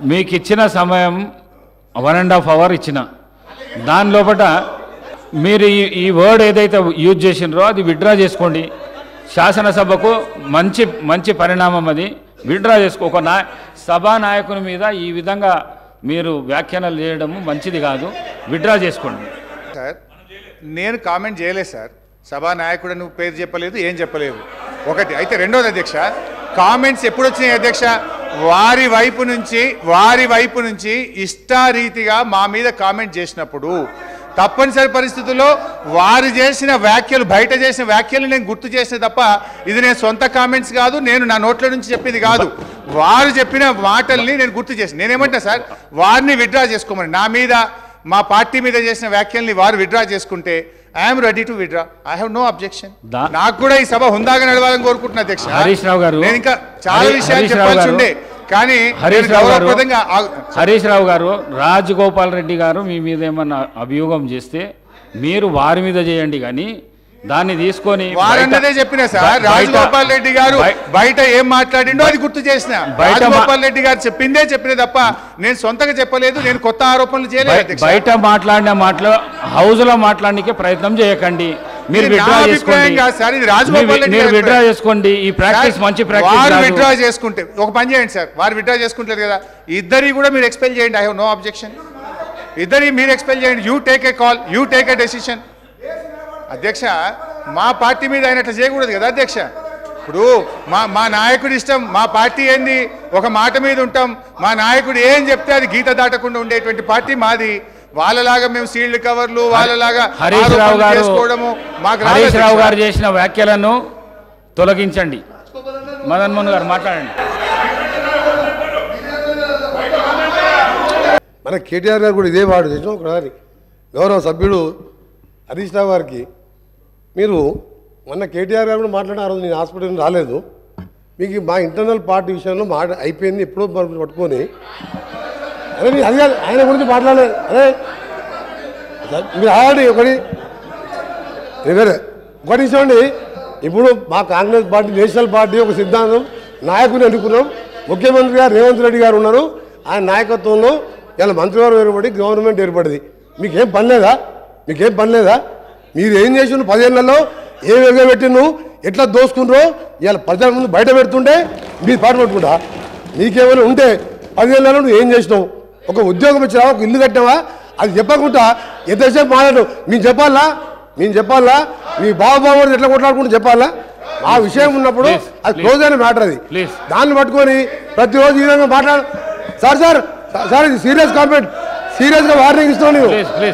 మీకు ఇచ్చిన సమయం వన్ అండ్ హాఫ్ అవర్ ఇచ్చిన దాని లోపల మీరు ఈ ఈ వర్డ్ ఏదైతే యూజ్ చేసినారో అది విత్డ్రా చేసుకోండి శాసనసభకు మంచి మంచి పరిణామం అది విత్డ్రా చేసుకో ఒక నా సభా నాయకుని మీద ఈ విధంగా మీరు వ్యాఖ్యానాలు చేయడము మంచిది కాదు విత్డ్రా చేసుకోండి సార్ నేను కామెంట్ చేయలేదు సార్ సభా నాయకుడు నువ్వు పేరు చెప్పలేదు ఏం చెప్పలేదు ఒకటి అయితే రెండోది అధ్యక్ష కామెంట్స్ ఎప్పుడు వచ్చినాయి అధ్యక్ష వారి వైపు నుంచి వారి వైపు నుంచి ఇష్టారీతిగా మా మీద కామెంట్ చేసినప్పుడు తప్పనిసరి పరిస్థితుల్లో వారు చేసిన వ్యాఖ్యలు బయట చేసిన వ్యాఖ్యలు నేను గుర్తు చేసిన తప్ప ఇది నేను సొంత కామెంట్స్ కాదు నేను నా నోట్ల నుంచి చెప్పింది కాదు వారు చెప్పిన మాటల్ని నేను గుర్తు చేసి నేనేమంటా సార్ వారిని విత్డ్రా చేసుకోమని నా మీద మా పార్టీ మీద చేసిన వ్యాఖ్యల్ని వారు విత్డ్రా చేసుకుంటే I'm ready to withdraw I have no objection దా- నాకు కూడా ఈ సభ హుందాగా నడవాలని కోరుకుంటున్నా అధ్యక్ష హరీష్ రావు గారు నేను ఇంకా చాలా హరి- విషయాలు హరీష్ రావు చెప్పాల్సి గారు- ఉండే కానీ హరీష్ నేను రావు గారు- గౌరవప్రదంగా ఆగు- హరీష్ రావు గారు రాజగోపాల్ రెడ్డి గారు మీ మీద ఏమన్నా అభియోగం చేస్తే మీరు వారి మీద చేయండి కానీ దాన్ని తీసుకొని వారన్నదే బయట- చెప్పిన సార్ బయట- రాజగోపాల్ రెడ్డి గారు బయ- బయట ఏం మాట్లాడిండో అది గుర్తు చేసిన బయట మా- రాజగోపాల్ రెడ్డి గారు చెప్పిందే చెప్పిన తప్ప నేను సొంతగా చెప్పలేదు నేను కొత్త ఆరోపణలు చేయలేదు బయ- అధ్యక్ష. బయట మాట్లాడిన మాటలు హౌస్ లో మాట్లాడడానికి ప్రయత్నం చేయకండి మీరు ఇది నా విత్డ్రా అభిప్రాయం చేసుకోండి కాదు సార్, ఇది రాజగోపాల్ మీరు- రెడ్డి మీరు గారి విత్డ్రా అభిప్రాయం. చేసుకోండి ఈ ప్రాక్టీస్ సార్, మంచి వారు ప్రాక్టీస్ విత్డ్రా చేసుకుంటే ఒక పని చేయండి సార్ వారు విత్డ్రా చేసుకుంటారు కదా ఇద్దరి కూడా మీరు ఎక్స్పెల్ చేయండి ఐ హావ్ నో అబ్జెక్షన్ ఇద్దరి మీరు ఎక్స్పెల్ చేయండి you take a call you take a decision అధ్యక్ష మా పార్టీ మీద ఆయన అట్లా చేయకూడదు కదా అధ్యక్ష ఇప్పుడు మా మా నాయకుడి ఇష్టం మా పార్టీ ఏంది ఒక మాట మీద ఉంటాం మా నాయకుడు ఏం చెప్తే అది గీత దాటకుండా ఉండేటువంటి పార్టీ మాది వాళ్ళలాగా మేము సీల్డ్ కవర్లు వాళ్ళలాగా హరీష్ రావు ఆరోపణలు గారు చేసుకోవడము మాకు రాదు హరీష్ రావు అధ్యక్ష. గారు చేసిన వ్యాఖ్యలను తొలగించండి మదన్ మోహన్ గారు మాట్లాడండి మన కేటీఆర్ గారు కూడా ఇదే వాడు చేసిన ఒకసారి గౌరవ సభ్యుడు హరీష్ రావు గారికి మీరు మొన్న కేటీఆర్ గారు కూడా మాట్లాడిన ఆ రోజు నేను హాస్పిటల్ నుంచి రాలేదు మీకు మా ఇంటర్నల్ పార్టీ విషయంలో మాట అయిపోయింది ఎప్పుడో మనం పట్టుకొని అదే మీరు అది కాదు ఆయన గురించి మాట్లాడలేదు అదే మీరు ఆగండి ఒకటి ఇది వేరే ఒకటి ఇచ్చండి ఇప్పుడు మా కాంగ్రెస్ పార్టీ నేషనల్ పార్టీ ఒక సిద్ధాంతం నాయకుని ఎన్నుకున్నాం ముఖ్యమంత్రి గారు రేవంత్ రెడ్డి గారు ఉన్నారు ఆయన నాయకత్వంలో ఇలా మంత్రివారు ఏర్పడి గవర్నమెంట్ ఏర్పడింది మీకేం పని లేదా మీకేం పని లేదా మీరు ఏం చేసిండ్రు పదేళ్లలో ఏ విధంగా పెట్టిండ్రు ఎట్లా దోసుకుండ్రో ఇవాళ ప్రజల ముందు బయట పెడుతుంటే మీరు పాటు పెట్టుకుంటా నీకేమైనా ఉంటే పదేళ్లలో నువ్వు ఏం చేసినావు ఒక ఉద్యోగం ఇచ్చినావా ఒక ఇల్లు కట్టినావా అది చెప్పకుండా ఎంతసేపు మాట్లాడు మేము చెప్పాలా మేము చెప్పాలా మీ బాబు ఎట్లా కొట్లాడుకుంటూ చెప్పాలా ఆ విషయం ఉన్నప్పుడు Please, అది please. క్లోజ్ అయిన మ్యాటర్ అది Please. దాన్ని పట్టుకొని ప్రతిరోజు ఈ విధంగా మాట్లాడు సార్ సార్ సార్ ఇది సీరియస్ కామెంట్ సీరియస్గా వార్నింగ్ ఇస్తాను ప్లీజ్ ప్లీజ్